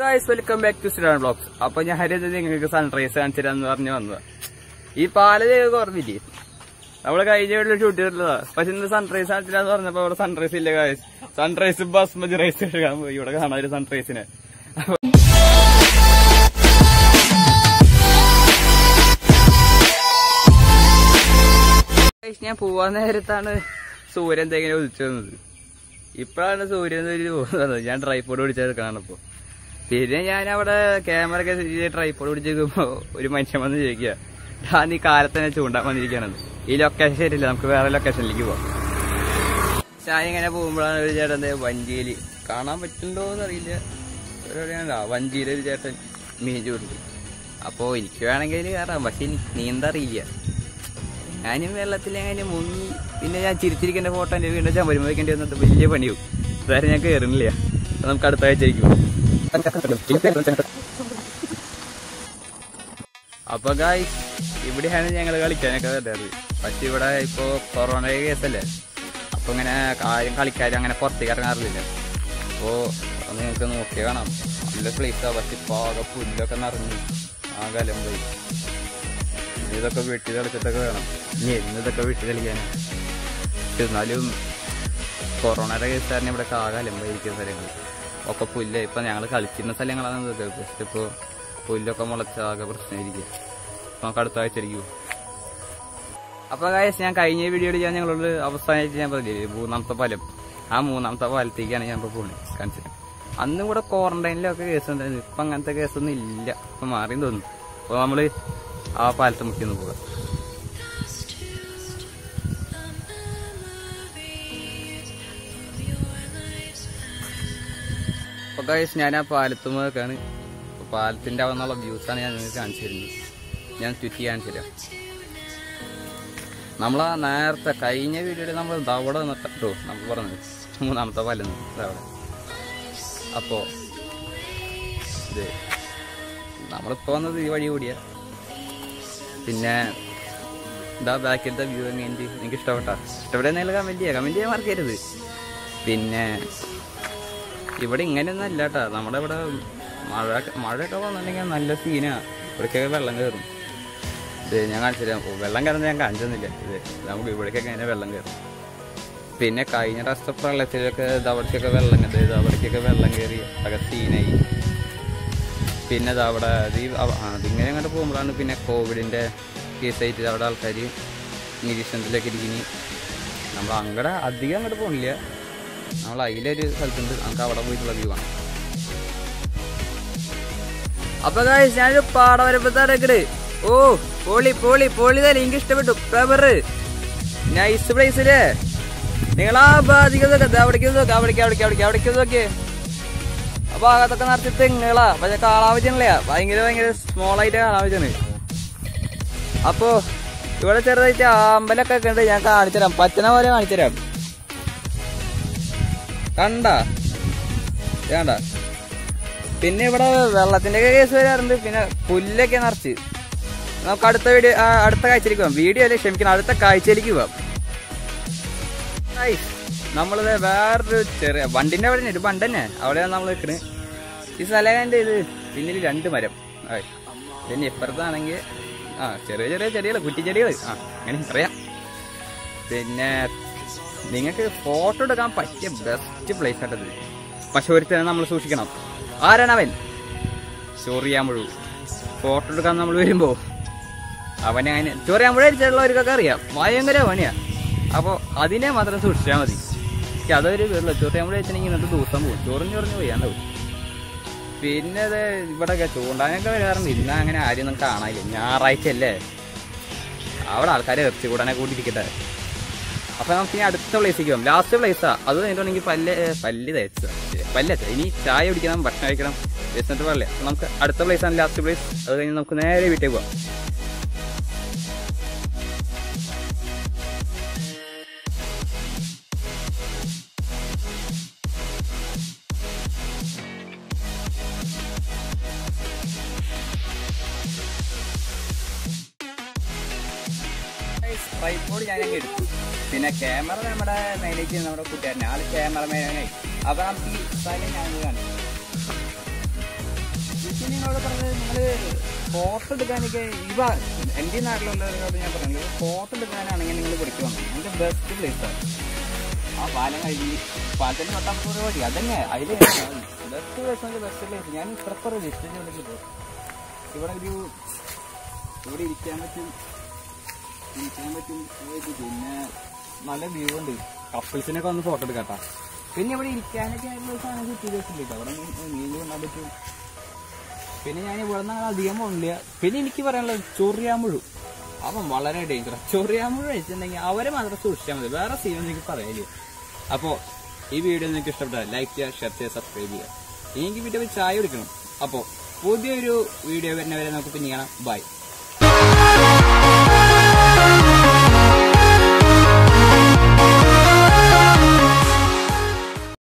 Guys welcome back to സിഡാൻ blogs അപ്പൊ ഞാൻ ഹരിയത് നിങ്ങൾക്ക് സൺറൈസ് കാണിച്ചിരാന്ന് പറഞ്ഞു വന്നതാ ഈ പാല കുറഞ്ഞില്ലേ നമ്മള് കഴിഞ്ഞ വീട്ടിൽ ഷൂട്ട് ചെയ്തിട്ടുള്ളതാ പക്ഷെ ഇന്ന് സൺറൈസ് കാണിച്ചിരാന്ന് പറഞ്ഞപ്പോ ഇവിടെ സൺറൈസ് ഇല്ല ഗായ്സ് സൺറൈസ് ബസ്മതി റൈസ് എടുക്കാൻ പോയി ഇവിടെ കാണാൻ ഒരു സൺറൈസിനെ Guys, ഞാൻ പോവാൻ നേരത്താണ് സൂര്യൻ എന്തെങ്കിലും ഉദിച്ചു വന്നത് ഇപ്പോഴാണ് സൂര്യൻ ഒരു പോകുന്നത് ഞാൻ ട്രൈപ്പോഡ് പിടിച്ചെടുക്കണം ഇപ്പൊ പിന്നെ ഞാൻ അവിടെ ക്യാമറ ഒക്കെ ട്രൈപ്പോഡ് പിടിച്ചേക്കുമ്പോ ഒരു മനുഷ്യൻ വന്ന് ചോദിക്കുക ഞാൻ ഈ കാലത്ത് തന്നെ ചൂണ്ടാൻ വന്നിരിക്കുകയാണെന്ന് ഈ ലൊക്കേഷൻ ശരിയില്ല നമുക്ക് വേറെ ലൊക്കേഷനിലേക്ക് പോവാം ഞാൻ ഇങ്ങനെ പോകുമ്പോഴാണ് ഒരു ചേട്ടൻ ദേ വഞ്ചിയില് കാണാൻ പറ്റുന്നുണ്ടോ എന്നറിയില്ല എവിടെയാണല്ലോ വഞ്ചിയിൽ ഒരു ചേട്ടൻ മീൻ ചൂണ്ടി അപ്പോ എനിക്ക് വേണമെങ്കിൽ കയറാം പക്ഷെ എനിക്ക് നീന്തറിയില്ല ഞാനും വെള്ളത്തിൽ അങ്ങനെ മുങ്ങി പിന്നെ ഞാൻ ചിരിച്ചിരിക്കേണ്ട ഫോട്ടോ എൻ്റെ വീണ്ടും ഞാൻ വരുമ്പോൾ വെക്കേണ്ടി വന്നിട്ട് വലിയ പണിയും വേറെ ഞാൻ കയറുന്നില്ല അപ്പൊ നമുക്ക് അടുത്ത ആഴ്ച ആയിരിക്കും അപ്പൊ ഗായ് ഇവിടെയാണ് ഞങ്ങൾ കളിക്കാനൊക്കെ വരുന്നത് പക്ഷെ ഇവിടെ ഇപ്പോ കൊറോണ കേസല്ലേ അപ്പൊ ഇങ്ങനെ ആരും കളിക്കാരും അങ്ങനെ പുറത്തേക്ക് ഇറങ്ങാറില്ല അപ്പോ അത് നിങ്ങൾക്ക് നോക്കി കാണാം നല്ല പ്ലേസാ പക്ഷെ ഇപ്പൊ ആകെ പുല്ലൊക്കെ നിറഞ്ഞു ആ കലം പോയി ഇനി ഇതൊക്കെ വെട്ടി കളിച്ചിട്ടൊക്കെ വേണം ഇനി എന്ന് ഇതൊക്കെ വെട്ടി കളിക്കാനാ പക്ഷെ എന്നാലും കൊറോണയുടെ കേസ് കാരണം ഇവിടെ കാകാലം പോയിരിക്കുന്ന സ്ഥലങ്ങൾ ഒക്കെ പുല്ല് ഇപ്പൊ ഞങ്ങൾ കളിക്കുന്ന സ്ഥലങ്ങളാണ് ഇതൊക്കെ പക്ഷെ ഇപ്പൊ പുല്ലൊക്കെ മുളച്ച ആകെ പ്രശ്നമായിരിക്കും അപ്പൊ നമുക്ക് അടുത്ത ആഴ്ച ആയിരിക്കും അപ്പൊ കായസ് ഞാൻ കഴിഞ്ഞ വീഡിയോയിൽ ഞാൻ ഞങ്ങളോട് അവസാനമായിട്ട് ഞാൻ പറഞ്ഞില്ലേ മൂന്നാമത്തെ പാലം ആ മൂന്നാമത്തെ പാലത്തേക്കാണ് ഞാൻ ഇപ്പൊ പോകുന്നത് കാണിച്ചത് അന്ന് ഇവിടെ ക്വാറന്റൈനിലൊക്കെ കേസ് ഉണ്ടായിരുന്നു ഇപ്പൊ അങ്ങനത്തെ കേസൊന്നും ഇല്ല ഇപ്പൊ മാറിയെന്ന് തോന്നുന്നു അപ്പൊ നമ്മള് ആ പാലത്ത് മുക്കിയൊന്ന് പോകാം അപ്പൊ ഗൈസ് ഞാൻ ആ പാലത്തുമ്പോഴൊക്കെയാണ് പാലത്തിന്റെ അവിടെ നിന്നുള്ള വ്യൂസാണ് ഞാൻ നിങ്ങൾക്ക് കാണിച്ചു തരുന്നത് ഞാൻ ചുറ്റി കാണിച്ചു തരാം നമ്മളാ നേരത്തെ കഴിഞ്ഞ വീഡിയോയിൽ നമ്മൾ ദവിടെ നിന്നിട്ടോ നമ്മൾ പറഞ്ഞത് മൂന്നാമത്തെ പാലം അവിടെ അപ്പോ ഇത് നമ്മളിപ്പോ വന്നത് ഈ വഴി കൂടിയാ പിന്നെ ഇതാ ബാക്കിലത്തെ വ്യൂ എങ്ങനെ എനിക്ക് ഇഷ്ടപ്പെട്ട ഇഷ്ടപ്പെടുന്ന കമന്റ് ചെയ്യാം കമന്റ് ചെയ്യാൻ മറക്കരുത് പിന്നെ ഇവിടെ ഇങ്ങനെയൊന്നും അല്ല കേട്ടാ നമ്മുടെ ഇവിടെ മഴ മഴയൊക്കെ വന്നിട്ടുണ്ടെങ്കിൽ നല്ല സീനാ ഇവിടേക്കൊക്കെ വെള്ളം കയറും ഇത് ഞാൻ കാണിച്ചു തരാം ഓ, വെള്ളം കയറുന്നത് ഞാൻ കാണിച്ചൊന്നുമില്ല ഇത് നമുക്ക് ഇവിടേക്കൊക്കെ ഇങ്ങനെ വെള്ളം കയറും പിന്നെ കഴിഞ്ഞ പ്രാവശ്യത്തെ പ്രളയത്തിലൊക്കെ ഇത് അവിടേക്കൊക്കെ വെള്ളം കയറി ഇത് അവിടേക്കൊക്കെ വെള്ളം കയറി അതൊക്കെ സീനായി പിന്നെ ഇത് അവിടെ അത് ഈ അവ- ആ, അതിങ്ങനെ അങ്ങോട്ട് പോകുമ്പോഴാണ് പിന്നെ കോവിഡിന്റെ കേസായിട്ട് അവിടെ ആൾക്കാർ നിരീക്ഷണത്തിലൊക്കെ ഇരിക്കുന്നു നമ്മൾ അങ്ങടെ അധികം അങ്ങോട്ട് പോകണില്ല നമ്മൾ അതിലൊരു സ്ഥലത്തുണ്ട് നമുക്ക് അവിടെ പോയിട്ടുള്ള വ്യൂ ആണ് അപ്പൊ guys, ഞാനൊരു പാട വരുമ്പോ ഓ പോളി പോളി പോളി തന്നെ എനിക്ക് ഇഷ്ടപ്പെട്ടു പേപ്പറ് നൈസ് പ്ലേസില് നിങ്ങൾ ആ ബാധിക്കുന്നതൊക്കെ അവിടേക്ക് നോക്കാം അവിടേക്ക് അവിടേക്ക് അവിടേക്ക് അവിടേക്ക് നോക്കിയേ ആ ഭാഗത്തൊക്കെ നിറച്ച് തെങ്ങുകളാ പക്ഷെ കാണാൻ പറ്റണില്ല ഭയങ്കര ഭയങ്കര സ്മോൾ ആയിട്ട് കാണാൻ പറ്റണ് അപ്പോ ഇവിടെ ചെറുതായിട്ട് ആമ്പലൊക്കെ ഒക്കെ ഉണ്ട് ഞാൻ കാണിച്ചുതരാം പച്ചന പോലെ കാണിച്ചുതരാം കണ്ട കണ്ട പിന്നെ ഇവിടെ വെള്ളത്തിന്റെ ഒക്കെ കേസ് വരാറുണ്ട് പിന്നെ പുല്ലൊക്കെ നിറച്ച് നമുക്ക് അടുത്ത വീഡിയോ ആ, അടുത്ത കാഴ്ചയിലേക്ക് പോവാം വീഡിയോ അല്ലേ ക്ഷമിക്കണം അടുത്ത കാഴ്ചയിലേക്ക് പോവാം Guys, നമ്മളിത് വേറൊരു ചെറിയ വണ്ടിന്റെ അവിടെ ഒരു ബണ്ട് തന്നെ അവിടെയാണ് നമ്മൾ നിൽക്കുന്നത് ഈ സ്ഥലം എൻ്റെ ഇത് പിന്നിൽ രണ്ട് മരം ആയി. പിന്നെ ഇപ്പുറത്താണെങ്കിൽ ആ ചെറിയ ചെറിയ ചെടികൾ കുറ്റിച്ചെടികൾ ആ അങ്ങനെ പറയാം പിന്നെ നിങ്ങൾക്ക് ഫോട്ടോ എടുക്കാൻ പറ്റിയ ബെസ്റ്റ് പ്ലേസ് ആട്ടത് പക്ഷെ ഒരുത്തനെ നമ്മൾ സൂക്ഷിക്കണം ആരാണ് അവൻ ചൊറിയാമ്പുഴു ഫോട്ടോ എടുക്കാൻ നമ്മൾ വരുമ്പോ അവനെ അതിന് ചൊറിയാമ്പുഴ അടിച്ചുള്ളവർക്കൊക്കെ അറിയാം ഭയങ്കര പണിയാ അപ്പോൾ അതിനെ മാത്രം സൂക്ഷിച്ചാൽ മതി പക്ഷെ അതൊരു വീട്ടിൽ ചൊറിയാമ്പുഴ വെച്ചിട്ടുണ്ടെങ്കിൽ ഇന്നത്തെ ദിവസം പോകും ചൊറിഞ്ഞ് ചൊറിഞ്ഞ് പോയാണ്ടാവും പിന്നെ ഇത് ഇവിടെ ചൂണ്ടാനൊക്കെ വരാറുണ്ട് ഇന്ന് അങ്ങനെ ആരും ഒന്നും കാണാനില്ല ഞായറാഴ്ച അല്ലേ അവിടെ ആൾക്കാരെ ഇറച്ചി കൂടാനെ കൂട്ടിയിരിക്കട്ടെ അപ്പൊ നമുക്ക് ഇനി അടുത്ത പ്ലേസിലേക്ക് പോകാം ലാസ്റ്റ് പ്ലേസാ അത് കഴിഞ്ഞിട്ടുണ്ടെങ്കിൽ പല്ല് ഏ, പല്ല് തേച്ച പല്ല ഇനി ചായ കുടിക്കണം ഭക്ഷണം കഴിക്കണം എന്നിട്ട് പല്ലേ നമുക്ക് അടുത്ത പ്ലേസ് ആണ് ലാസ്റ്റ് പ്ലേസ് അത് കഴിഞ്ഞ് നമുക്ക് നേരെ വീട്ടിലേക്ക് പോവാം ട്രൈപ്പോഡ് ഞാൻ അങ്ങ് എടുത്തു പിന്നെ ക്യാമറ നമ്മുടെ മേലേക്ക് നമ്മുടെ കൂട്ടുകാരനെ ആള് ക്യാമറ മേനായി അപ്പൊ നമുക്ക് ഈ സ്ഥലം ഞാൻ കാണിച്ചു നിങ്ങളോട് പറഞ്ഞത് നിങ്ങള് ഫോട്ടോ എടുക്കാനൊക്കെ ഇവ എൻ്റെ ഈ നാട്ടിലുള്ളവരോട് ഞാൻ പറഞ്ഞത് ഫോട്ടോ എടുക്കാനാണെങ്കിൽ നിങ്ങൾ പഠിച്ചു വന്നു എൻ്റെ ബെസ്റ്റ് പ്ലേസ് ആണ് ആ പാലം കഴിഞ്ഞ് പാലത്തിന് പത്താമത്തെ വഴി അതന്നെ അതിൽ ബെസ്റ്റ് പ്ലേസ് ബെസ്റ്റ് പ്ലേസ് ഞാൻ പ്രിഫർ ലിസ്റ്റ് ചെയ്തിട്ട് ഇവിടെ ഒരു ഇവിടെ ഇരിക്കാൻ പറ്റും ഇരിക്കാൻ പറ്റും ഇത് പിന്നെ നല്ല വ്യൂ ഉണ്ട് കപ്പിൾസിനൊക്കെ വന്ന് ഫോട്ടോ എടുക്കാട്ടാ പിന്നെ ഇവിടെ ഇരിക്കാനൊക്കെ ആയിട്ടുള്ള ഒരു സാധനം കിട്ടിയത് വെച്ചിട്ടുണ്ട് അവിടെ നീന്തി കൊണ്ടാൻ പറ്റും പിന്നെ ഞാൻ ഇവിടെ നിന്ന് അധികം പോണില്ല പിന്നെ എനിക്ക് പറയാനുള്ളത് ചൊറിയാമ്പുഴു അപ്പം വളരെ ഡേഞ്ചറസ് ചൊറിയാമ്പുഴ വെച്ചിട്ടുണ്ടെങ്കിൽ അവരെ മാത്രം സൂക്ഷിച്ചാൽ മതി വേറെ സീനൊന്നും എനിക്ക് പറയാനില്ല അപ്പോൾ ഈ വീഡിയോ നിങ്ങൾക്ക് ഇഷ്ടപ്പെട്ടാൽ ലൈക്ക് ചെയ്യുക ഷെയർ ചെയ്യുക സബ്സ്ക്രൈബ് ചെയ്യുക ഇനി എനിക്ക് വീട്ടിൽ പോയി ചായ കുടിക്കണം അപ്പോൾ പുതിയൊരു വീഡിയോ വരുന്നവരെ നമുക്ക് പിന്നെ കാണാം ബൈ